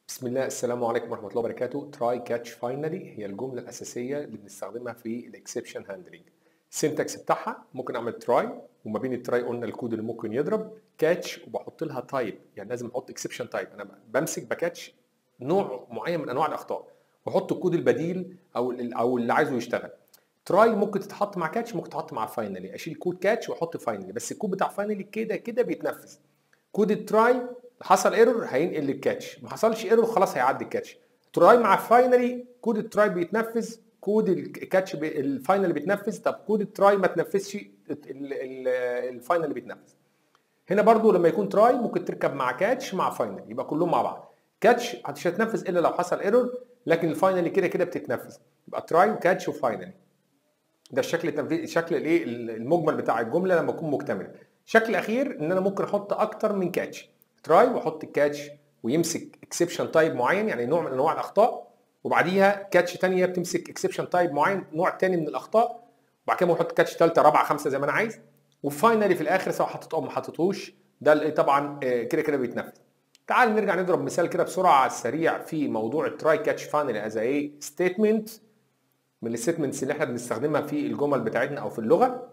بسم الله السلام عليكم ورحمه الله وبركاته تراي كاتش فاينلي هي الجمله الاساسيه اللي بنستخدمها في الاكسبشن هاندلنج السنتكس بتاعها ممكن اعمل تراي وما بين التراي قلنا الكود اللي ممكن يضرب كاتش وبحط لها تايب يعني لازم احط اكسبشن تايب انا بمسك بكاتش نوع معين من انواع الاخطاء واحط الكود البديل او او اللي عايزه يشتغل تراي ممكن تتحط مع كاتش ممكن تتحط مع فاينلي اشيل كود كاتش واحط فاينلي بس الكود بتاع فاينلي كده كده بيتنفذ كود التراي حصل ايرور هينقل للكاتش ما حصلش ايرور خلاص هيعدي الكاتش تراي مع فاينلي كود التراي بيتنفذ كود الكاتش بي الفاينل بيتنفذ طب كود التراي ما تنفذش الفاينل بيتنفذ هنا برضو لما يكون تراي ممكن تركب مع كاتش مع فاينل يبقى كلهم مع بعض كاتش مش هتنفذ الا لو حصل ايرور لكن الفاينل كده كده بتتنفذ يبقى تراي وكاتش وفاينل ده الشكل التنفيذ الشكل الايه المجمل بتاع الجمله لما تكون مكتمله الشكل الاخير ان انا ممكن احط اكتر من كاتش تراي واحط الكاتش ويمسك اكسبشن تايب معين يعني نوع من انواع الاخطاء وبعديها كاتش ثانيه بتمسك اكسبشن تايب معين نوع ثاني من الاخطاء وبعد كده بحط كاتش ثالثه رابعه خمسه زي ما انا عايز وفاينلي في الاخر سواء حطيته او ما حطيتوش ده طبعا كده كده بيتنفذ تعال نرجع نضرب مثال كده بسرعه على السريع في موضوع التراي كاتش فاينلي از ايه ستيتمنت من الستيتمنتس اللي احنا بنستخدمها في الجمل بتاعتنا او في اللغه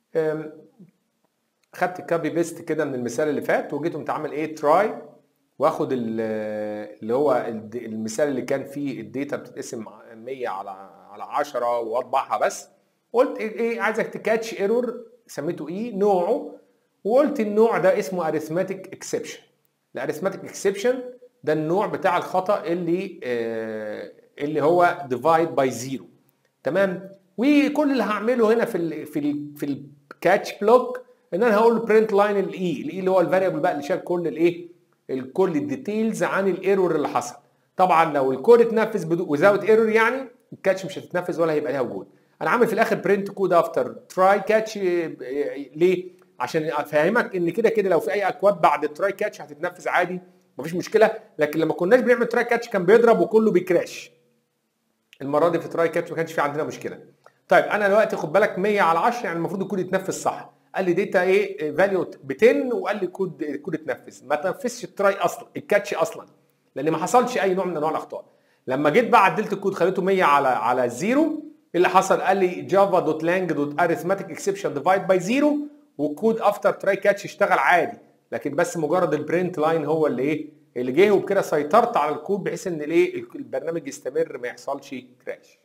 خدت كابي بيست كده من المثال اللي فات وجيت قمت عامل ايه تراي واخد اللي هو المثال اللي كان فيه الداتا بتتقسم 100 على على 10 واطبعها بس قلت ايه عايزك تكاتش ايرور سميته ايه نوعه وقلت النوع ده اسمه اريثماتيك اكسبشن الاريثماتيك اكسبشن ده النوع بتاع الخطا اللي آه اللي هو ديفايد باي زيرو تمام وكل اللي هعمله هنا في ال في ال في الكاتش بلوك ان انا هقول برنت لاين الاي الاي اللي هو الفاريبل بقى اللي شال كل الايه كل الديتيلز عن الايرور اللي حصل طبعا لو الكود اتنفذ وزاوت ايرور يعني الكاتش مش هتتنفذ ولا هيبقى ليها وجود انا عامل في الاخر برنت كود افتر تراي كاتش ليه عشان افهمك ان كده كده لو في اي اكواد بعد التراي كاتش هتتنفذ عادي مفيش مشكله لكن لما كناش بنعمل تراي كاتش كان بيضرب وكله بيكراش المره دي في تراي كاتش ما كانش في عندنا مشكله طيب انا دلوقتي خد بالك 100 على 10 يعني المفروض الكود يتنفذ صح قال لي داتا ايه فاليو ب 10 وقال لي كود كود اتنفذ ما تنفذش التراي اصلا الكاتش اصلا لان ما حصلش اي نوع من انواع الاخطاء لما جيت بقى عدلت الكود خليته 100 على على زيرو اللي حصل قال لي جافا دوت لانج دوت اريثماتيك اكسبشن ديفايد باي زيرو والكود افتر تراي كاتش اشتغل عادي لكن بس مجرد البرنت لاين هو اللي ايه اللي جه وبكده سيطرت على الكود بحيث ان الايه البرنامج يستمر ما يحصلش كراش